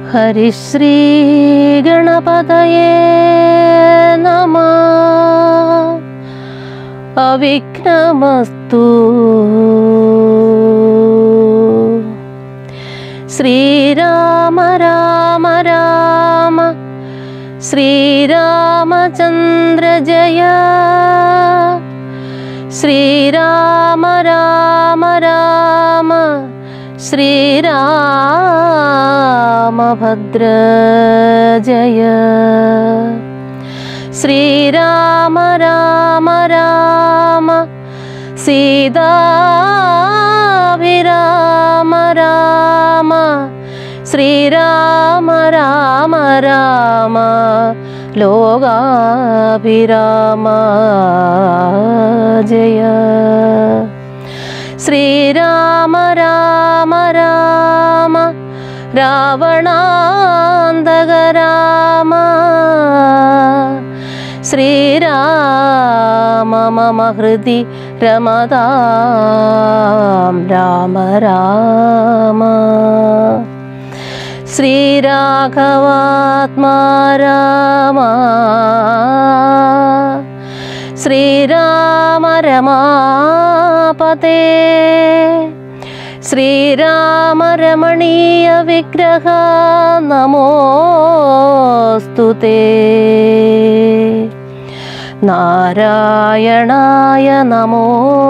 ഹരിശ്രീ ഗണപതയേ നമ അവിഘ്നമസ്തു ശ്രീരാമ രാമ രാമ ശ്രീരാമചന്ദ്ര ജയ ശ്രീരാമ രാമ രാമ ശ്രീരാമഭദ്ര ജയ ശ്രീരാമ രാമ രാമ സീതാഭിരാമ രാമ ശ്രീരാമ രാമ രാമ ലോകാഭിരാമ ജയ ശ്രീരാമ രാമ രാമ രാവണാന്തക രാമ ശ്രീരാമ മമ ഹൃദി രമതാം രാമ രാമ ശ്രീരാഘവാത്മാ രാമ ശ്രീരാമ രമാപതേ ശ്രീരാമ രമണീയ വിഗ്രഹ നമോസ്തു നാരായണായ നമോ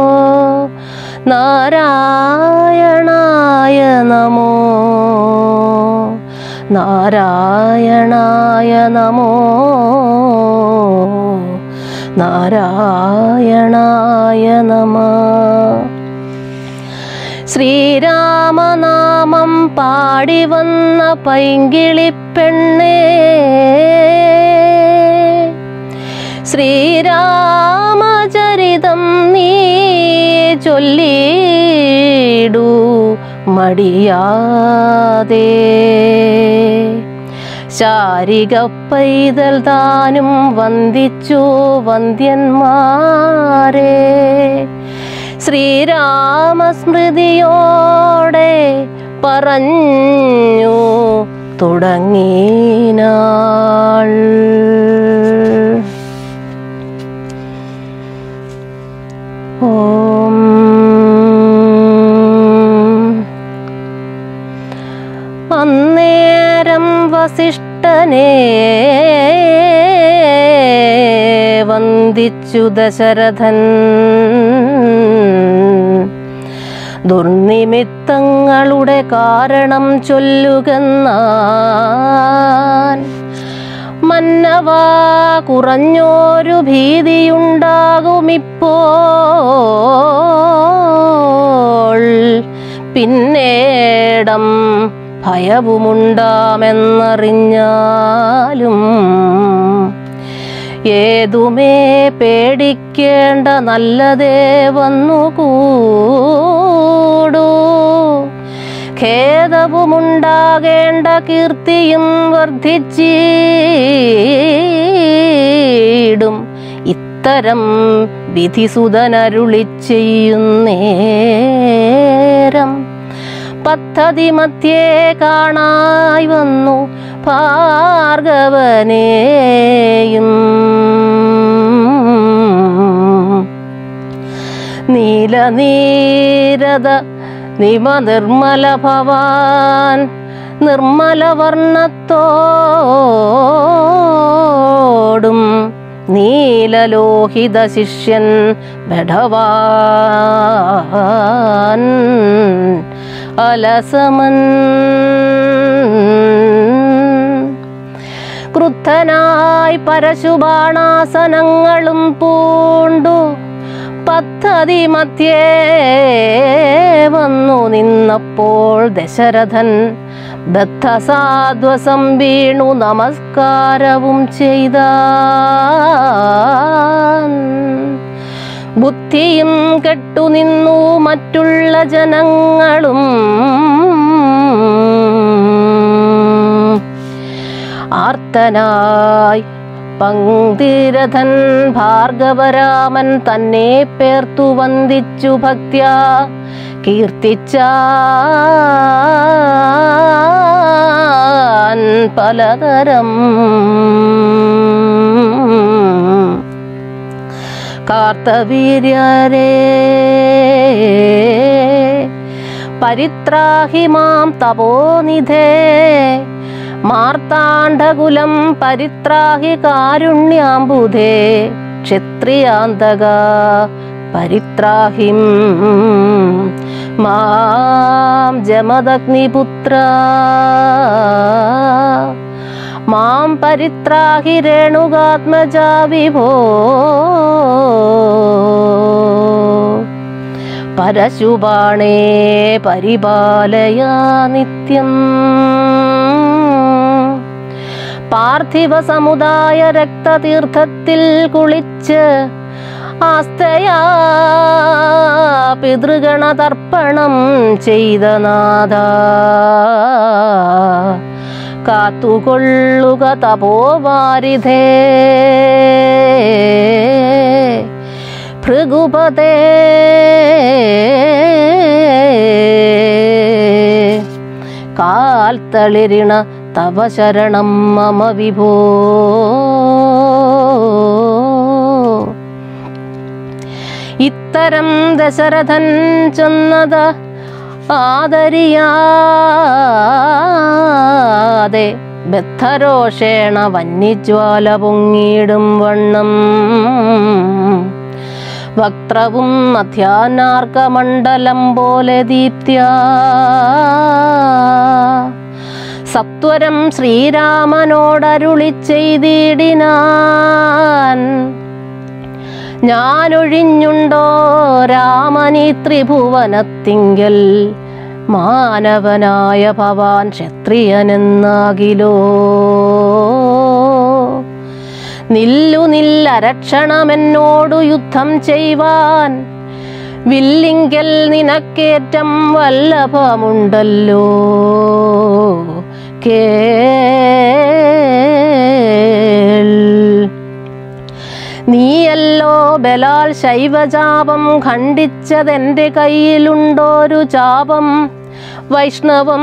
നാരായണായ നമോ നാരായണായ നമോ നാരായണായ നമ ശ്രീരാമനാമം പാടി വന്ന പൈങ്കിളിപ്പെണ്ണേ ശ്രീരാമചരിതം നീ ചൊല്ലിടൂ മടിയാതെ ശാരിക പൈതൽ താനും വന്ദിച്ചു വന്ദ്യന്മാരെ ശ്രീരാമസ്മൃതിയോടെ പറഞ്ഞു തുടങ്ങിനാൾ ഓം അന്നേരം വസിഷ്ഠനെ വന്ദിച്ചു ദശരഥൻ ദുർനിമിത്തങ്ങളുടെ കാരണം ചൊല്ലുകന്നാൻ മന്നവാ കുറഞ്ഞോരു ഭീതിയുണ്ടാകുമിപ്പോൾ പിന്നേടം ഭയവുമുണ്ടാമെന്നറിഞ്ഞാലും ഏതുമേ പേടിക്കേണ്ട നല്ലതേ വന്നുകൂടൂ ഖേദവുമുണ്ടാകേണ്ട കീർത്തിയും വർദ്ധിച്ചിടും ഇത്തരം വിധിസുതനരുളി ചെയ്യുന്നേരം പദ്ധതി മധ്യേ കാണായി വന്നു ഭാർഗവനെയും നീലനീരത നിമ നിർമ്മല ഭവാൻ നിർമ്മല വർണ്ണത്തോടും നീലലോഹിത ശിഷ്യൻ ബഡവാൻ അലസമൻ ക്രുദ്ധനായി പരശുബാണാസനങ്ങളും പൂണ്ടു പദ്ധതി മധ്യേ വന്നു നിന്നപ്പോൾ ദശരഥൻ ബദ്ധസാധ്വസം വീണു നമസ്കാരവും ചെയ്ത ബുദ്ധിയും കെട്ടുനിന്നു മറ്റുള്ള ജനങ്ങളും ആർത്തനായി പങ്ക്തിരഥൻ ഭാർഗവരാമൻ തന്നെ പേർത്തു വന്ദിച്ചു ഭക്ത്യ കീർത്തിച്ചാൻ ദശരഥൻ പലതരം കാർത്തവീര്യരേ പരിത്രാഹി മാം തപോനിധേ മാർത്താണ്ഡകുലം പരിത്രാഹി കാരുണ്യാംബുധേ ക്ഷത്രിയാന്തക പരിത്രാഹിം മാം ജമദഗ്നിപുത്ര മാം പരിത്രാഹി രേണുകാത്മജാ വിഭോ പരശുബാണേ പരിപാലയ നിത്യം പാർത്ഥിവ സമുദായ രക്തതീർത്ഥത്തിൽ കുളിച്ച് ആസ്തയാ പിതൃഗണതർപ്പണം ചെയ്ത നാഥ കാത്തുകൊള്ളുക തപോവാരിധേ ഭൃഗുപതേ കാൽത്തളിരിണ തവ ശരണം മമ വിഭോ ഇത്തരം ദശരഥൻ ചെന്നത് ആദരിയാതെ ബദ്ധരോഷേണ വന്യജ്വാല പൊങ്ങിയിടും വണ്ണം വക്ത്രവും മധ്യാനാർക്കമണ്ഡലം പോലെ ദീപ്ത്യ സത്വരം ശ്രീരാമനോടരുളി ചെയ്തിടിനാൻ ഞാനൊഴിഞ്ഞുണ്ടോ രാമനി ത്രിഭുവനത്തിങ്കൽ മാനവനായ ഭവാൻ ക്ഷത്രിയനെന്നാകിലോ നില്ലു നില്ലരക്ഷണമെന്നോടു യുദ്ധം ചെയ്വാൻ വില്ലിങ്കൽ നിനക്കേറ്റം വല്ലഭമുണ്ടല്ലോ കേൾ നീയല്ലോ ബലാൽ ശൈവചാപം ഖണ്ഡിച്ചതെന്റെ കയ്യിലുണ്ടോരു ചാപം വൈഷ്ണവം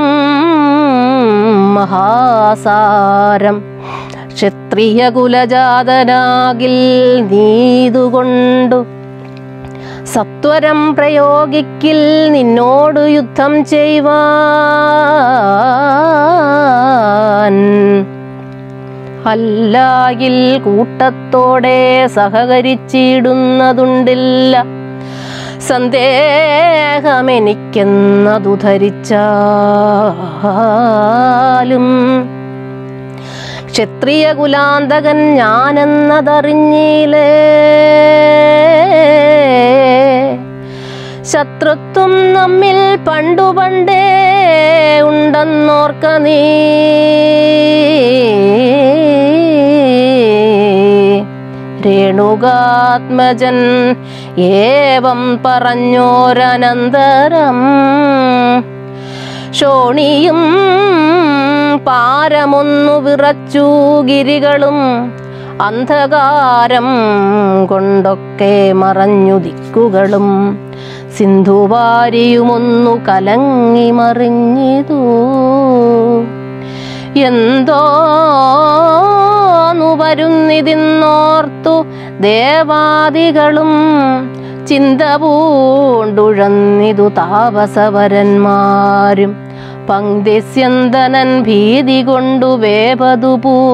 മഹാസാരം ക്ഷത്രിയ കുലജാതനാകിൽ നീതുകൊണ്ടു സത്വരം പ്രയോഗിക്കിൽ നിന്നോട് യുദ്ധം ചെയ്യുവാൻ അല്ലായിൽ കൂട്ടത്തോടെ സഹകരിച്ചിടുന്നതുണ്ടില്ല സന്ദേഹമെനിക്കെന്നതു ധരിച്ചാലും ക്ഷത്രിയ കുലാന്തകൻ ഞാനെന്നതറിഞ്ഞിലേ ശത്രുത്വം നമ്മിൽ പണ്ടു പണ്ടേ ഉണ്ടെന്നോർക്ക നീ രേണുകാത്മജൻ ഏവം പറഞ്ഞോരനന്തരം ശോണിയും പാരമൊന്നു വിറച്ചു ഗിരികളും അന്ധകാരം കൊണ്ടൊക്കെ മറഞ്ഞു ദിക്കുകളും സിന്ധുവാരിയുമൊന്നു കലങ്ങി മറിഞ്ഞിതു എന്തോന്നു വരുന്നിതിന്നോർത്തു ദേവാദികളും ചിന്ത പൂണ്ടുഴന്നിതു താപസവരന്മാരും പങ്ക്തിസ്യന്തനൻ ഭീതി കൊണ്ടു വേപതു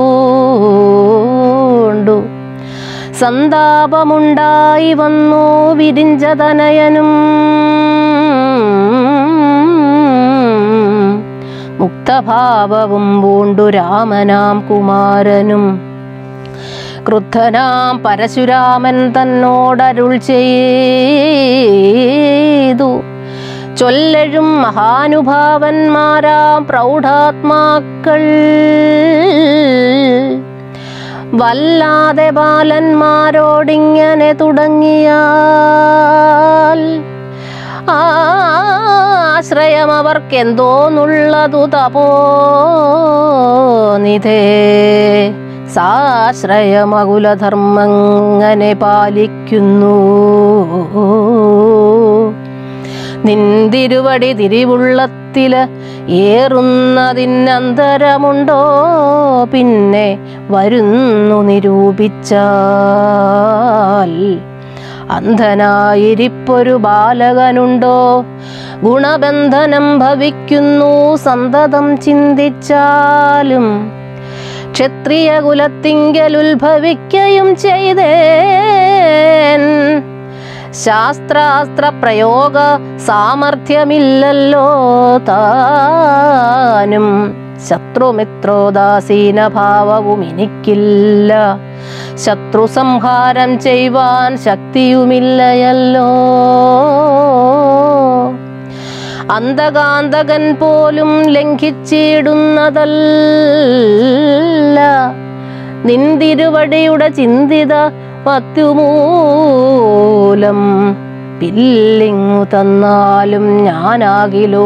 പൂണ്ടു സന്താപമുണ്ടായി വന്നു വിരിഞ്ചതനയനും മുക്തഭാവവും പൂണ്ടു രാമനാം കുമാരനും ക്രുദ്ധനാം പരശുരാമൻ തന്നോടരുൾ ചെയ്തു ചൊല്ലഴും മഹാനുഭാവന്മാരാം പ്രൗഢാത്മാക്കൾ വല്ലാതെ ബാലന്മാരോടിങ്ങനെ തുടങ്ങിയാൽ ആശ്രയം അവർക്കെന്തോന്നുള്ളതു തപോ നിധേ സാശ്രയമകുലധർമ്മങ്ങനെ പാലിക്കുന്നു നിന്തിരുവടി തിരിവുള്ളത്തില് ഏറുന്നതിനന്തരമുണ്ടോ പിന്നെ വരുന്നു നിരൂപിച്ചാൽ അന്ധനായിരിപ്പൊരു ബാലകനുണ്ടോ ഗുണബന്ധനം ഭവിക്കുന്നു സന്തതം ചിന്തിച്ചാലും ക്ഷത്രിയ കുലത്തിങ്കൽ ഉത്ഭവിക്കയും ചെയ്തേൻ ശാസ്ത്രാസ്ത്ര പ്രയോഗ സാമർഥ്യമില്ലല്ലോ താനും ശത്രുമിത്രോദാസീന ഭാവവും എനിക്കില്ല ശത്രു സംഹാരം ചെയ്യുവാൻ ശക്തിയുമില്ലയല്ലോ അന്തകാന്തകൻ പോലും ലംഘിച്ചിടുന്നതല്ല നിന്തിരുവടിയുടെ ചിന്തിത പത്തുമൂലം പില്ലിങ്ങു തന്നാലും ഞാനാകിലോ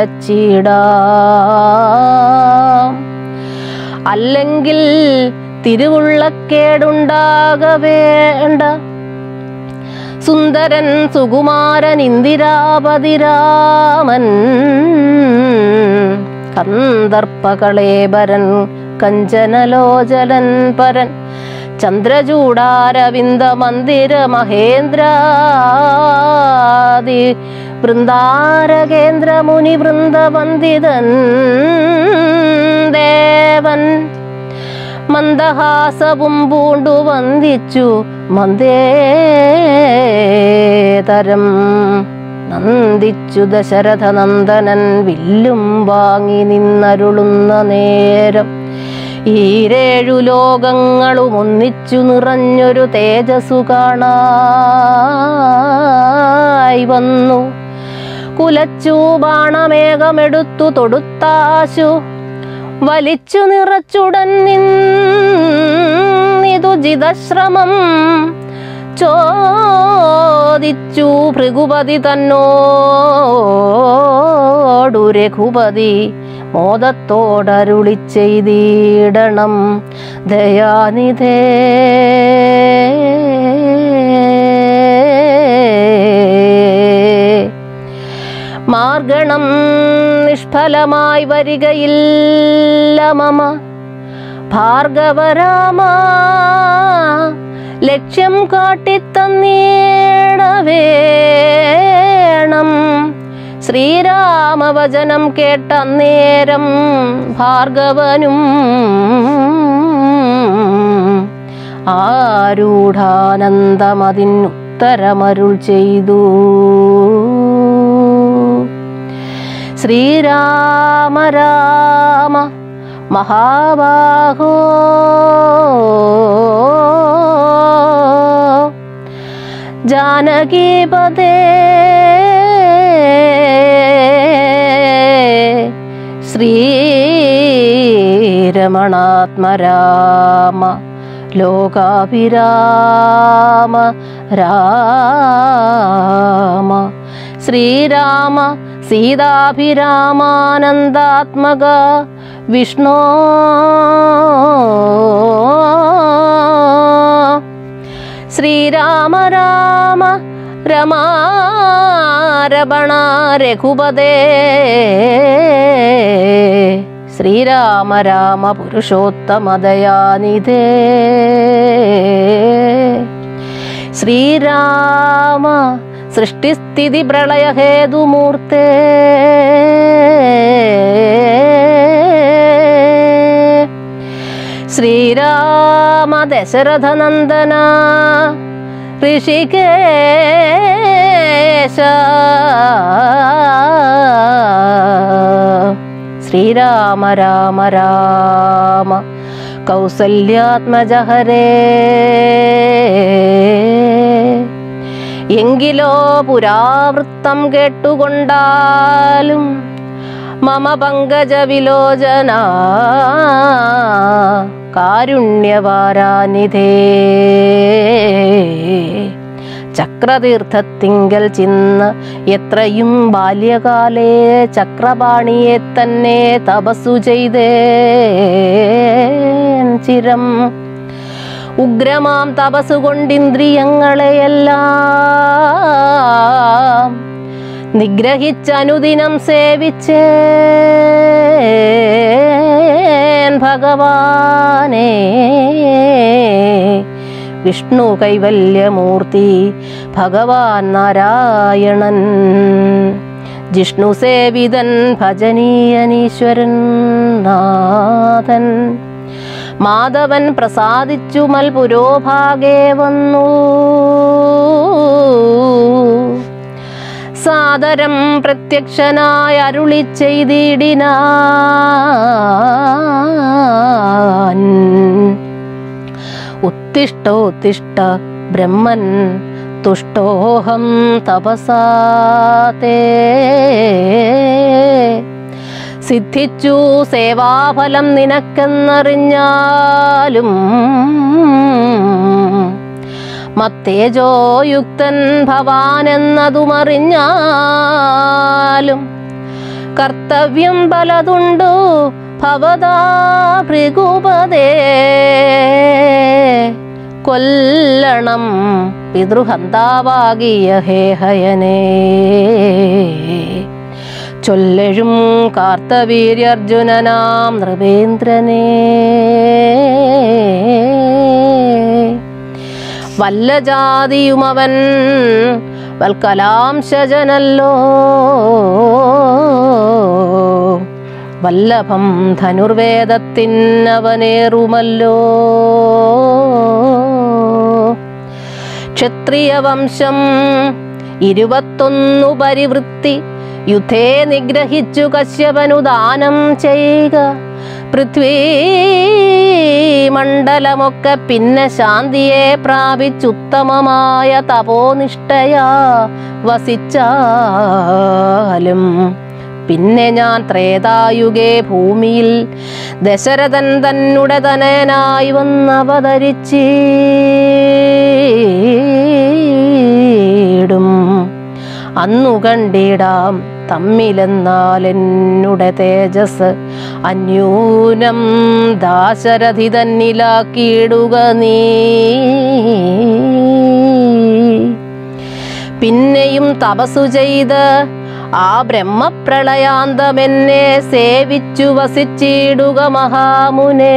കുലച്ചിടാം അല്ലെങ്കിൽ തിരുവുള്ളക്കേടുണ്ടാക വേണ്ട സുന്ദരൻ സുകുമാരൻ ഇന്ദിരാപതിരാമൻ കന്ദർപ്പകളേബരൻ കഞ്ചനലോചലൻ പരൻ ചന്ദ്രചൂടാരവിന്ദ മന്ദിര മഹേന്ദ്രാദി വൃന്ദാരകേന്ദ്ര മുനി വൃന്ദവന്ദിതൻ ദേവൻ മന്ദഹാസവും പൂണ്ടു വന്ദിച്ചു മന്ദേതരം നന്ദിച്ചു ദശരഥ നന്ദനൻ വില്ലും വാങ്ങി നിന്നരുളുന്ന നേരം ഈരേഴു ലോകങ്ങളും ഒന്നിച്ചു നിറഞ്ഞൊരു തേജസ്സു കാണായി വന്നു കുലച്ചു ബാണമേഘമെടുത്തു തൊടുത്താശു വലിച്ചു നിറച്ചുടൻ നിന്നിതു ജിതശ്രമം ചോദിച്ചു ഭൃഗുപതി തന്നോടു രഘുപതി മോദത്തോടരുളി ചെയ്തിടണം ദയാനിധേ മാർഗണം നിഷ്ഫലമായി വരികയില്ല മമ ഭാർഗവരാമ ലക്ഷ്യം കാട്ടിത്തന്നേടവേണം ശ്രീരാമവചനം കേട്ടന്നേരം ഭാർഗവനും ആരൂഢാനന്ദമതിനുത്തരമരുൾ ചെയ്തു ശ്രീരാമ രാമ മഹാബാഹോ ജാനകീപദേ ശ്രീരമണാത്മരാമ ലോകാഭിരാമ രാമ ശ്രീരാമ സീതാഭിരാമാനന്ദാത്മക വിഷ്ണോ ശ്രീരാമ രാമ രമാരമണ രഘുപദേ ശ്രീരാമ രാമ പുരുഷോത്തമദയാനിധേ ശ്രീരാമ സൃഷ്ടിസ്ഥിതി പ്രളയ ഹേതുമൂർത്തേ ശ്രീരാമ ദശരഥനന്ദന ഋഷികേശ ശ്രീരാമ രാമ രാമ കൗസല്യാത്മജ ഹരേ എങ്കിലോ പുരാവൃത്തം കേട്ടുകൊണ്ടാലും മമ പങ്കജ വിലോചന കാരുണ്യവാരാനിധേ ചക്രതീർത്ഥത്തിങ്കൽ ചിന്ന് എത്രയും ബാല്യകാലേ ചക്രപാണിയെ തന്നെ തപസ്സു ചെയ്തേ ചിരം ഉഗ്രമാം തപസ്സുകൊണ്ടിന്ദ്രിയങ്ങളെയെല്ലാം നിഗ്രഹിച്ചനുദിനം സേവിച്ചേൻ ഭഗവാനേ വിഷ്ണു കൈവല്യമൂർത്തി ഭഗവാൻ നാരായണൻ ജിഷ്ണു സേവിതൻ ഭജനീയനീശ്വരൻ നാഥൻ മാധവൻ പ്രസാദിച്ചു മൽപുരോഭാഗേ വന്നു സാദരം പ്രത്യക്ഷനായ അരുളി ചെയ്തിടിനാൻ ഉത്തിഷ്ടോത്തിഷ്ട ബ്രഹ്മൻ തുഷ്ടോഹം തപസാതേ സിദ്ധിച്ചു സേവാഫലം നിനക്കെന്നറിഞ്ഞാലും മത്തേജോയുക്തൻ ഭവാനെന്നതുമറിഞ്ഞാലും കർത്തവ്യം പലതുണ്ടു ഭവതാ ഭൃഗുപതേ കൊല്ലണം പിതൃഹന്താവാകിയ ഹേഹയനേ ചൊല്ലഴും കാർത്തവീര്യർജുനനാം നൃപേന്ദ്രനേ വല്ല ജാതിയുമവൻ വൽക്കലാംശജനല്ലോ വല്ലഭം ധനുർവേദത്തിനവനേറുമല്ലോ ക്ഷത്രിയവംശം ഇരുപത്തൊന്നു പരിവൃത്തി യുദ്ധേ നിഗ്രഹിച്ചു കശ്യപനു ദാനം ചെയ്യുക പൃഥ്വീ മണ്ഡലമൊക്കെ പിന്നെ ശാന്തിയെ പ്രാപിച്ചുത്തമമായ തപോനിഷ്ഠയാ വസിച്ചാലും പിന്നെ ഞാൻ ത്രേതായുഗേ ഭൂമിയിൽ ദശരഥൻ തന്നുടെ തനയനായി വന്നവതരിച്ചിടും അന്നു കണ്ടിടാം തമ്മിലെന്നാൽ എന്നുടെ തേജസ് അന്യൂനം ദാശരഥി തന്നിലാക്കിയിടുക നീ പിന്നെയും തപസ്സു ചെയ്ത് ആ ബ്രഹ്മപ്രളയാന്തമെന്നെ സേവിച്ചു വസിച്ചിടുക മഹാമുനേ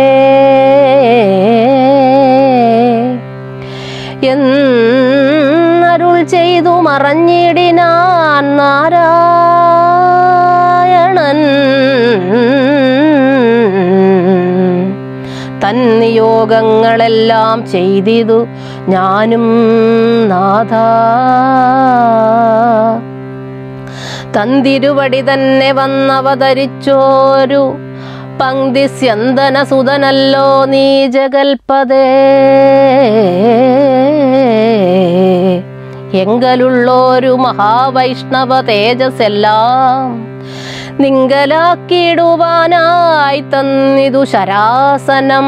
എന്നരുൾ ചെയ്തു മറഞ്ഞിടിനാൻ നാരായണൻ തൻ നിയോഗങ്ങളെല്ലാം ചെയ്തിതു ഞാനും നാഥ തന്തിരുവടി തന്നെ വന്നവതരിച്ചോരു പങ്ക്തി സ്യന്തന സുതനല്ലോ നീ ജഗൽപദേ എങ്കലുള്ളോരു മഹാവൈഷ്ണവ തേജസ്സെല്ലാം നിങ്കലാക്കിയിടുവാനായി തന്നിതു ശരാസനം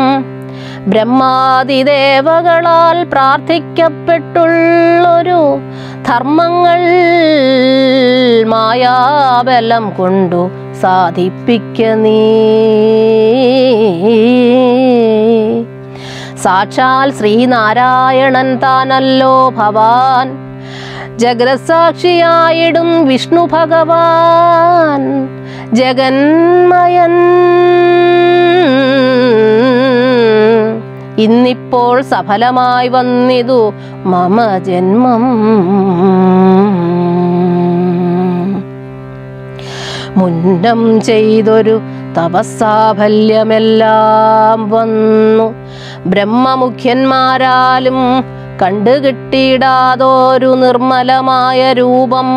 ബ്രഹ്മാതിദേവകളാൽ പ്രാർത്ഥിക്കപ്പെട്ടുള്ളൊരു ധർമ്മങ്ങൾ മായാബലം കൊണ്ടു സാധിപ്പിക്ക നീ സാക്ഷാൽ ശ്രീനാരായണൻ താനല്ലോ ഭവാൻ ജഗരസാക്ഷിയായിടും വിഷ്ണു ഭഗവാൻ ജഗന്മയൻ ഇന്നിപ്പോൾ സഫലമായി വന്നിതു മമ ജന്മം മുന്നം ചെയ്തൊരു തപസ്സാഫല്യമെല്ലാം വന്നു ബ്രഹ്മമുഖ്യന്മാരാലും കണ്ടുകിട്ടിയിടാതൊരു നിർമ്മലമായ രൂപം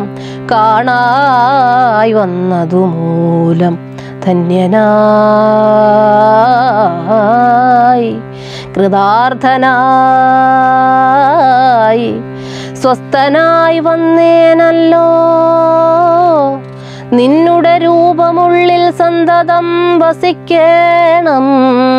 കാണായി വന്നതു മൂലം ധന്യനായി കൃതാർത്ഥനായി സ്വസ്ഥനായി വന്നേനല്ലോ നിന്നുടെ രൂപമുള്ളിൽ സന്തതം വസിക്കേണം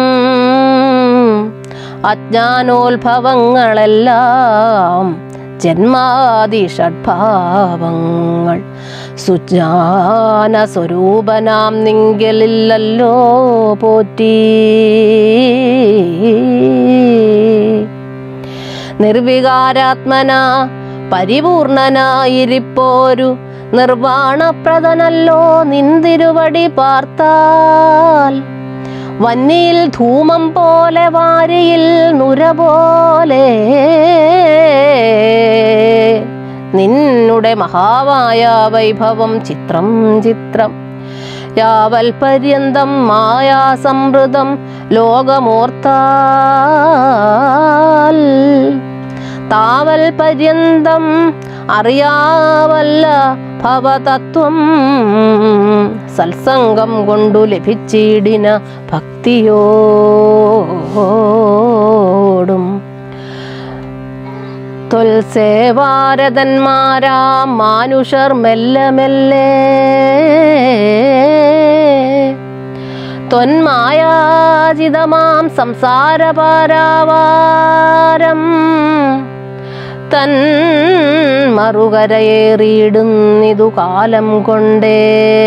അജ്ഞാനോത്ഭവങ്ങളെല്ലാം ജന്മാദി ഷഡ്ഭാവങ്ങൾ സുജ്ഞാന സ്വരൂപനാം നിങ്കലില്ലല്ലോ പോറ്റി നിർവികാരാത്മന പരിപൂർണനായിരിപ്പോരു നിർവാണപ്രദനല്ലോ നിന്തിരുവടി പാർത്താൽ വന്നിയിൽ ധൂമം പോലെ വാരിയിൽ നുര പോലെ നിന്നുടെ മഹാമായ വൈഭവം ചിത്രം ചിത്രം യാവൽ പര്യന്തം മായാസമൃതം ലോകമോർത്താൽ താവൽ പര്യന്തം അറിയാവല്ല ഭവതത്വം സത്സംഗം കൊണ്ടു ലഭിച്ചിടിന ഭക്തിയോടും തൊൽസേവാരതന്മാരാം മാനുഷർ മെല്ലെ മെല്ലെ തൊന്മായാജിതമാം സംസാരപാരാവാരം തൻ മറുകരയേറിയിടുന്നിതു കാലം കൊണ്ടേ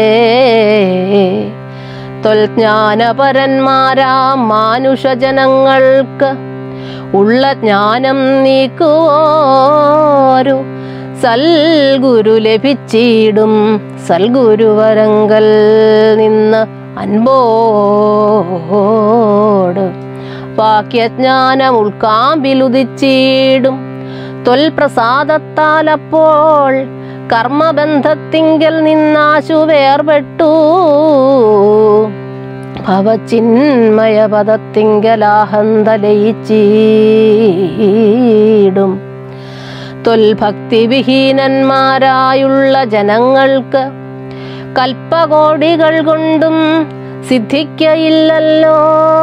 തൊൽജ്ഞാനപരന്മാരാം മാനുഷജനങ്ങൾക്ക് ഉള്ള ജ്ഞാനം നീക്കുവോരു സൽഗുരു ലഭിച്ചിടും സൽഗുരുവരങ്കൽ നിന്ന് അൻപോട് വാക്യജ്ഞാനം ഉൾക്കാമ്പിലുദിച്ചിടും തൊൽപ്രസാദത്താൽ അപ്പോൾ കർമ്മബന്ധത്തിങ്കൽ നിന്നാശു വേർപെട്ടു ഭവചിന്മയപദത്തിങ്കലാഹന്തലയിച്ചീടും തൊൽഭക്തിവിഹീനന്മാരായുള്ള ജനങ്ങൾക്ക് കൽപ്പകോടികൾ കൊണ്ടും സിദ്ധിക്കയില്ലല്ലോ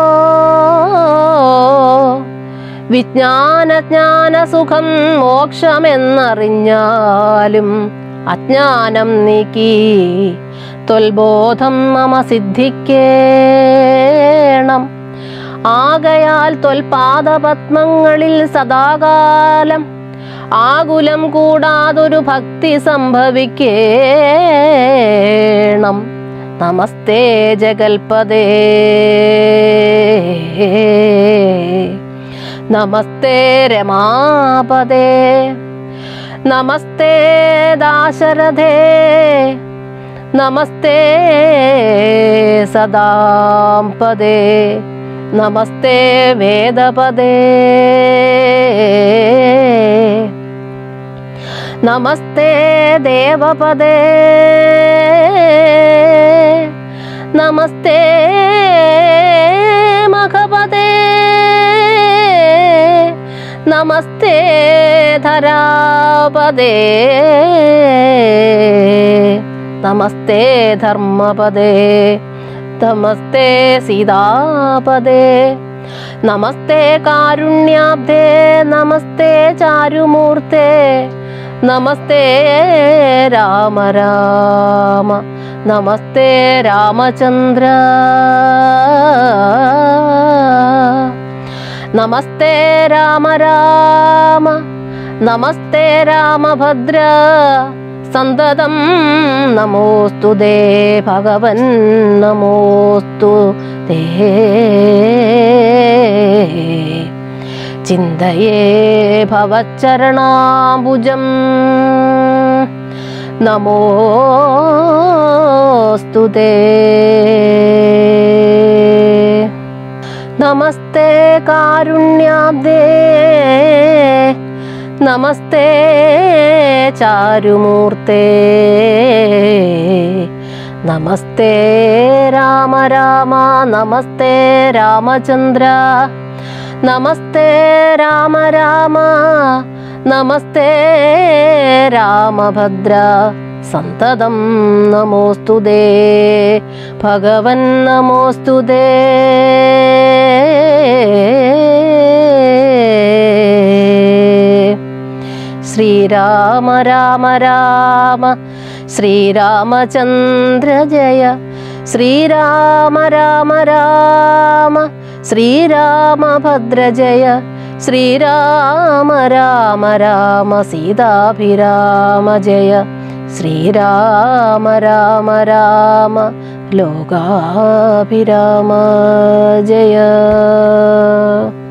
വിജ്ഞാനജ്ഞാന സുഖം മോക്ഷമെന്നറിഞ്ഞാലും അജ്ഞാനം നീക്കി തൊൽബോധം മമ സിദ്ധിക്കേണം ആകയാൽ തൊൽപാദപത്മങ്ങളിൽ സദാകാലം ആകുലം കൂടാതൊരു ഭക്തി സംഭവിക്കേണം നമസ്തേ ജഗൽപദേ നമസ്തേ രമാപദേ നമസ്തേ ദാശരഥേ നമസ്തേ സദാംപദേ നമസ്തേ വേദപദേ നമസ്തേ ദേവപദേ നമസ്തേ മഖപദേ നമസ്തേ ധരാപദേ നമസ്തേ ധർമ്മപദേ നമസ്തേ സീതാപദേ നമസ്തേ കാരുണ്യാബ്ദേ നമസ്തേ ചാരുമൂർത്തേ നമസ്തേ രാമ രാമ നമസ്തേ രാമചന്ദ്ര നമസ്തേ രാമ രാമ നമസ്തേ രാമഭദ്ര സന്തതം നമോസ്തു ദേ ഭഗവൻ നമോസ്തു ദേ ചിന്തയേ ഭവച്ചരണാംബുജം നമോസ്തു ദേ നമസ്തേ കാരുണ്യാബ്ദേ നമസ്തേ ചാരുമൂർത്തേ നമസ്തേ രാമ രാമ നമസ്തേ രാമചന്ദ്ര നമസ്തേ രാമ രാമ നമസ്തേ രാമഭദ്ര സന്തതം നമോസ്തു ദേ ഭഗവൻ നമോസ്തു ദേ ശ്രീരാമ രാമ രാമ ശ്രീരാമചന്ദ്ര ജയ ശ്രീരാമ രാമ രാമ ശ്രീരാമഭദ്ര ജയ ശ്രീരാമ രാമ രാമ സീതാഭിരാമ ജയ ശ്രീരാമ രാമ രാമ ലോകാഭിരാമ ജയ